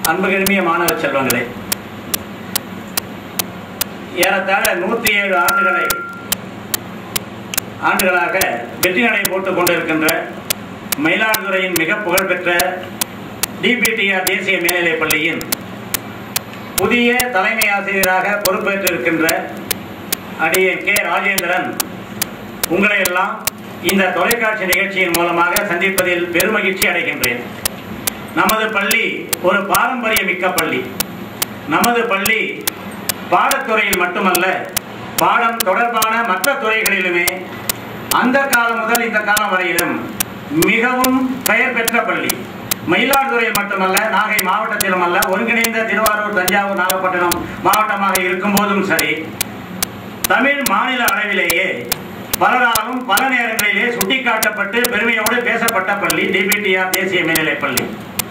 அன்புகிருமிய மாணவ செல்வங்களே ஏறத்தாழ நூற்றி ஏழு ஆண்டுகளை ஆண்டுகளாக வெற்றி நடை போட்டுக் கொண்டிருக்கின்ற மயிலாடுதுறையின் மிக புகழ்பெற்ற டிபிடிஆர் தேசிய மேல்நிலைப் பள்ளியின் புதிய தலைமை ஆசிரியராக பொறுப்பேற்றிருக்கின்ற அடியன் கே ராஜேந்திரன் உங்களை எல்லாம் இந்த தொலைக்காட்சி நிகழ்ச்சியின் மூலமாக சந்திப்பதில் பெருமகிழ்ச்சி அடைகின்றேன் நமது பள்ளி ஒரு பாரம்பரியமிக்க பள்ளி நமது பள்ளி பாடத்துறையில் மட்டுமல்ல பாடம் தொடர்பான மற்ற துறைகளிலுமே அந்த காலம் முதல் இந்த காலம் வரையிலும் மிகவும் பெயர் பெற்ற பள்ளி மயிலாடுதுறையில் மட்டுமல்ல நாகை மாவட்டத்திலும் அல்ல ஒருங்கிணைந்த திருவாரூர் தஞ்சாவூர் நாகப்பட்டினம் மாவட்டமாக இருக்கும் போதும் சரி தமிழ் மாநில அளவிலேயே பலராலும் பல நேரங்களிலே சுட்டிக்காட்டப்பட்டு பெருமையோடு பேசப்பட்ட பள்ளி டிபிடிஆர் தேசிய மேல்நிலைப் பள்ளி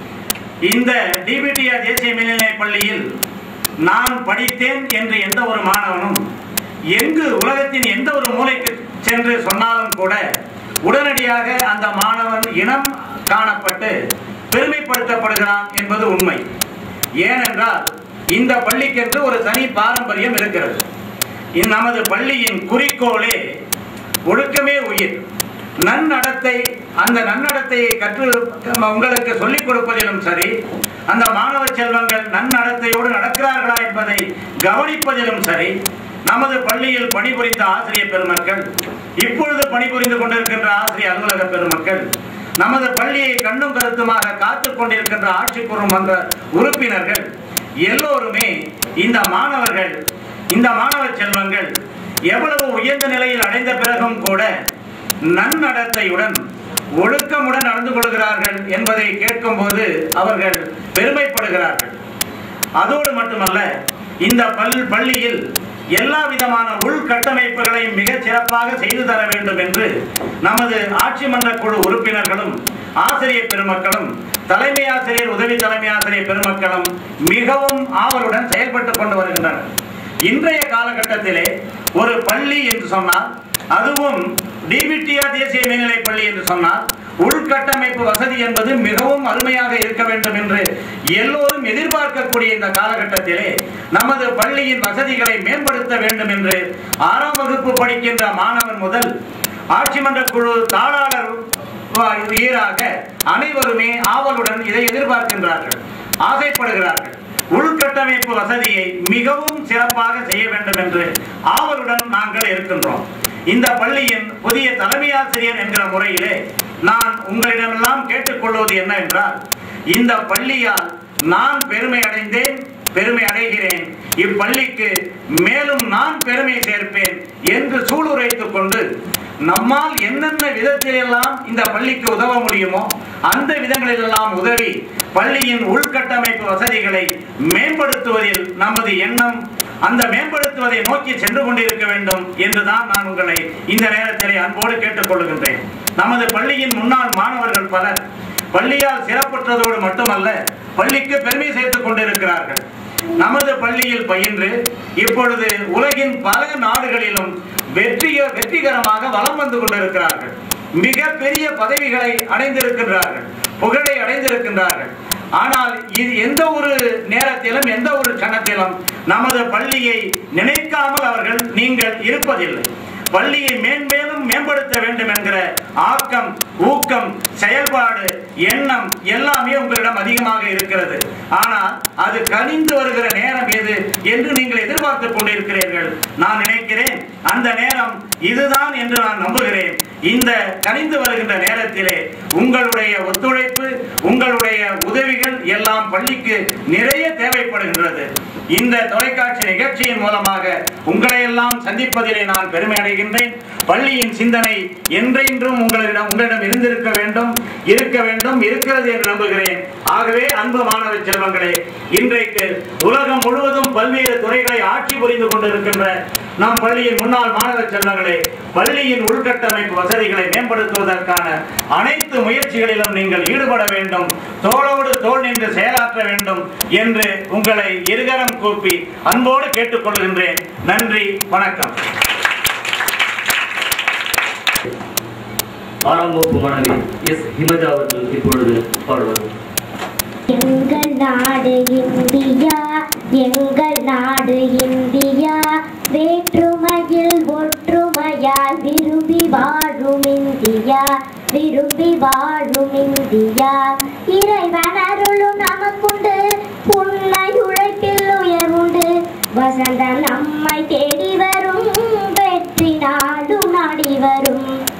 இந்த டிபிடிஆர் தேசிய மேல்நிலைப் பள்ளியில் நான் படித்தேன் என்று எந்த ஒரு மாணவனும் எங்கு உலகத்தின் எந்த ஒரு மூலைக்கு சென்று சொன்னாலும் கூட உடனடியாக அந்த மாணவன் இனம் காணப்பட்டு பெருமைப்படுத்தப்படுகிறான் என்பது உண்மை ஏனென்றால் இந்த பள்ளிக்கென்று ஒரு தனி பாரம்பரியம் இருக்கிறது இந்த நமது பள்ளியின் குறிக்கோளே ஒழுக்கமே உயிர் நன்னடத்தை அந்த நன்னடத்தையை கற்று உங்களுக்கு சொல்லிக் கொடுப்பதிலும் சரி அந்த மாணவ செல்வங்கள் நன்னடத்தையோடு நடக்கிறார்களா என்பதை கவனிப்பதிலும் சரி நமது பள்ளியில் பணிபுரிந்த ஆசிரியர் பெருமக்கள் இப்பொழுது பணிபுரிந்து கொண்டிருக்கின்ற ஆசிரியர் அலுவலக பெருமக்கள் நமது பள்ளியை கண்ணும் கருத்துமாக காத்துக் கொண்டிருக்கின்ற ஆட்சிக்குழு மன்ற உறுப்பினர்கள் எல்லோருமே இந்த மாணவர்கள் இந்த மாணவ செல்வங்கள் எவ்வளவு உயர்ந்த நிலையில் அடைந்த பிறகும் கூட நன்னடத்தையுடன் ஒழுக்கமுடன் நடந்து கொள்கிறார்கள் என்பதை கேட்கும்போது அவர்கள் பெருமைப்படுகிறார்கள் அதோடு மட்டுமல்ல இந்த பல் பள்ளியில் எல்லா விதமான உள்கட்டமைப்புகளை மிக சிறப்பாக செய்து தர வேண்டும் என்று நமது ஆட்சி மன்ற குழு உறுப்பினர்களும் ஆசிரியர் பெருமக்களும் தலைமை ஆசிரியர் உதவி தலைமை ஆசிரியர் பெருமக்களும் மிகவும் ஆவலுடன் செயல்பட்டுக் கொண்டு வருகின்றனர் இன்றைய காலகட்டத்திலே ஒரு பள்ளி என்று சொன்னால் அதுவும் டிபிடிஆர் தேசிய மேல்நிலைப் பள்ளி என்று சொன்னால் உள்கட்டமைப்பு வசதி என்பது மிகவும் அருமையாக இருக்க வேண்டும் என்று எல்லோரும் எதிர்பார்க்கக்கூடிய இந்த காலகட்டத்திலே நமது பள்ளியின் வசதிகளை மேம்படுத்த வேண்டும் என்று ஆறாம் வகுப்பு படிக்கின்ற மாணவன் முதல் ஆட்சி மன்ற குழு தாளாளர் ஈராக அனைவருமே ஆவலுடன் இதை எதிர்பார்க்கின்றார்கள் ஆசைப்படுகிறார்கள் உள்கட்டமைப்பு வசதியை மிகவும் சிறப்பாக செய்ய வேண்டும் என்று ஆவலுடன் நாங்கள் இருக்கின்றோம் இந்த பள்ளியின் புதிய தலைமை ஆசிரியர் என்கிற முறையிலே நான் உங்களிடமெல்லாம் கேட்டுக்கொள்வது என்ன என்றால் இந்த பள்ளியால் நான் பெருமை அடைந்தேன் பெருமை அடைகிறேன் இப்பள்ளிக்கு மேலும் நான் பெருமை சேர்ப்பேன் என்று சூளுரைத்துக் கொண்டு நம்மால் என்னென்ன விதத்திலெல்லாம் இந்த பள்ளிக்கு உதவ முடியுமோ அந்த விதங்களிலெல்லாம் உதவி பள்ளியின் உள்கட்டமைப்பு வசதிகளை மேம்படுத்துவதில் நமது எண்ணம் அந்த மேம்படுத்துவதை நோக்கி சென்று கொண்டிருக்க வேண்டும் என்றுதான் நான் உங்களை இந்த நேரத்திலே அன்போடு கேட்டுக்கொள்கின்றேன் நமது பள்ளியின் முன்னாள் மாணவர்கள் பலர் பள்ளியால் சிறப்புற்றதோடு மட்டுமல்ல பள்ளிக்கு பெருமை சேர்த்துக் கொண்டிருக்கிறார்கள் நமது பள்ளியில் பயின்று இப்பொழுது உலகின் பல நாடுகளிலும் வெற்றிய வெற்றிகரமாக வலம் வந்து கொண்டிருக்கிறார்கள் மிக பெரிய பதவிகளை அடைந்திருக்கின்றார்கள் புகழை அடைந்திருக்கின்றார்கள் ஆனால் இது எந்த ஒரு நேரத்திலும் எந்த ஒரு கணத்திலும் நமது பள்ளியை நினைக்காமல் அவர்கள் நீங்கள் இருப்பதில்லை பள்ளியை மேன்மேலும் மேம்படுத்த வேண்டும் என்கிற ஆக்கம் ஊக்கம் செயல்பாடு எண்ணம் எல்லாமே உங்களிடம் அதிகமாக இருக்கிறது ஆனால் அது கனிந்து வருகிற நேரம் எது என்று நீங்கள் எதிர்பார்த்துக் கொண்டிருக்கிறீர்கள் நான் நினைக்கிறேன் அந்த நேரம் இதுதான் என்று நான் நம்புகிறேன் இந்த கனிந்து வருகின்ற நேரத்திலே உங்களுடைய ஒத்துழைப்பு உங்களுடைய உதவிகள் எல்லாம் பள்ளிக்கு நிறைய தேவைப்படுகின்றது இந்த தொலைக்காட்சி நிகழ்ச்சியின் மூலமாக உங்களை எல்லாம் சந்திப்பதிலே நான் பெருமை அடைகின்றேன் பள்ளியின் சிந்தனை என்றென்றும் உங்களிடம் உங்களிடம் இருந்திருக்க வேண்டும் இருக்க வேண்டும் இருக்கிறது என்று நம்புகிறேன் ஆகவே அன்பு மாணவ செல்வங்களே இன்றைக்கு உலகம் முழுவதும் பல்வேறு துறைகளை ஆட்சி புரிந்து கொண்டிருக்கின்ற நம் பள்ளியின் முன்னாள் மாணவ செல்வங்களே பள்ளியின் உள்கட்டமைப்பு வசதிகளை மேம்படுத்துவதற்கான அனைத்து முயற்சிகளிலும் நீங்கள் ஈடுபட வேண்டும் தோளோடு தோள் நின்று செயலாற்ற வேண்டும் என்று உங்களை இருகரம் கூப்பி அன்போடு கேட்டுக்கொள்கின்றேன் நன்றி வணக்கம் ஆறாம் வகுப்பு மாணவி எஸ் ஹிமஜா அவர்கள் இப்பொழுது பாடுவார் எங்கள் நாடு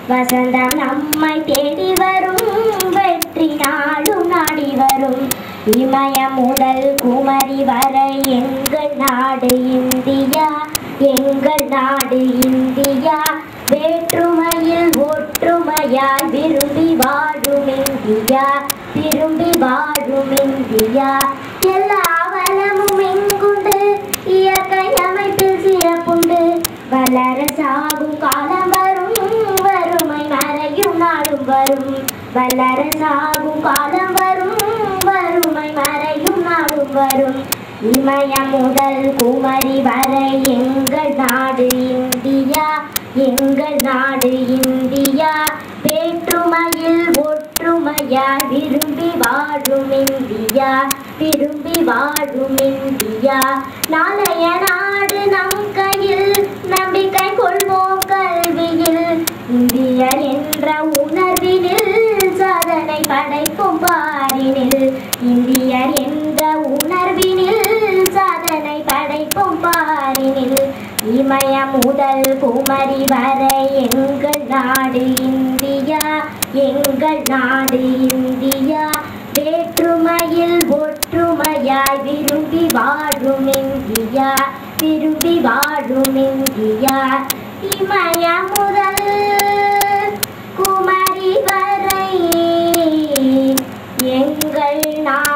வசந்தம் நம்மை தேடி வரும் வெற்றி நாளும் நாடி வரும் இமயம் முதல் குமரி வரை எங்கள் நாடு இந்தியா எங்கள் நாடு இந்தியா வேற்றுமையில் ஒற்றுமையாய் விரும்பி வாழும் இந்தியா விரும்பி வாழும் இந்தியா எல்லா வளமும் எங்குண்டு இயற்கை அமைப்பில் சிறப்புண்டு வளர சாகும் காலம் வரும் வறுமை மறையும் நாளும் வரும் வளர சாகும் காலம் வரும் வறுமை மறையும் நாளும் வரும் இமயம் முதல் குமரி வரை எங்கள் நாடு இந்தியா எங்கள் நாடு இந்தியா வேற்றுமையில் ஒற்றுமையாய் விரும்பி வாழும் இந்தியா விரும்பி வாழும் இந்தியா நாளைய நாடு நம் கையில் நம்பிக்கை கொள்வோம் கல்வியில் இந்தியர் என்ற உணர்வினில் சாதனை படைப்போம் பாரினில் இந்தியர் என்ற உணர்வினில் சாதனை படைப்போம் பாரினில் இமயம் முதல் குமரி வரை எங்கள் நாடு இந்தியா எங்கள் நாடு இந்தியா வேற்றுமையில் ஒற்றுமையாய் விரும்பி வாழும் இந்தியா விரும்பி வாழும் இந்தியா இமயம் முதல் குமரி வரை எங்கள் நாடு